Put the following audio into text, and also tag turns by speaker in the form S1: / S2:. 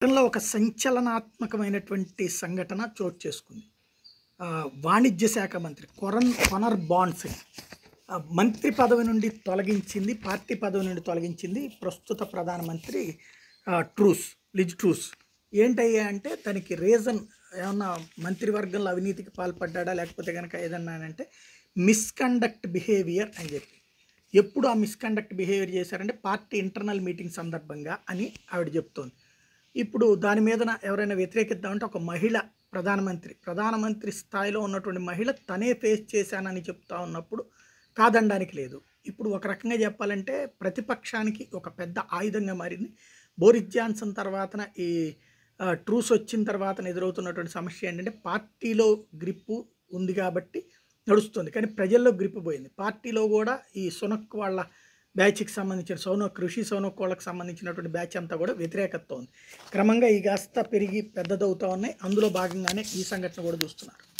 S1: బ్రిటన్లో ఒక సంచలనాత్మకమైనటువంటి సంఘటన చోటు చేసుకుంది ఆ, వాణిజ్య శాఖ మంత్రి కొరన్ కొనర్ బాండ్స్ మంత్రి పదవి నుండి తొలగించింది పార్టీ పదవి నుండి తొలగించింది ప్రస్తుత ప్రధానమంత్రి ఆ, ట్రూస్ లిజ్ ట్రూస్ ఏంటయ్యా అంటే తనకి రీజన్ ఏమన్నా మంత్రివర్గంలో అవినీతికి పాల్పడ్డా లేకపోతే కనుక ఏదన్నా అంటే మిస్కండక్ట్ బిహేవియర్ అని చెప్పి ఎప్పుడు ఆ మిస్కండక్ట్ బిహేవియర్ చేశారంటే పార్టీ ఇంటర్నల్ మీటింగ్ సందర్భంగా అని ఆవిడ చెప్తోంది ఇప్పుడు దాని మీద ఎవరైనా వ్యతిరేకిద్దామంటే ఒక మహిళ ప్రధానమంత్రి ప్రధానమంత్రి స్థాయిలో ఉన్నటువంటి మహిళ తనే ఫేస్ చేశానని చెప్తా ఉన్నప్పుడు కాదనడానికి లేదు ఇప్పుడు ఒక రకంగా చెప్పాలంటే ప్రతిపక్షానికి ఒక పెద్ద ఆయుధంగా మారింది బోరిస్ జాన్సన్ తర్వాతన ఈ ఆ, ట్రూస్ వచ్చిన తర్వాత ఎదురవుతున్నటువంటి సమస్య ఏంటంటే పార్టీలో గ్రిప్పు ఉంది కాబట్టి నడుస్తుంది కానీ ప్రజల్లో గ్రిప్ పోయింది పార్టీలో కూడా ఈ సునక్ వాళ్ళ బ్యాచ్కి సంబంధించిన సౌన కృషి సౌనక్ వాళ్ళకి సంబంధించినటువంటి బ్యాచ్ అంతా కూడా వ్యతిరేకత ఉంది క్రమంగా ఈ కాస్త పెరిగి పెద్దదవుతా ఉన్నాయి అందులో భాగంగానే ఈ సంఘటన కూడా చూస్తున్నారు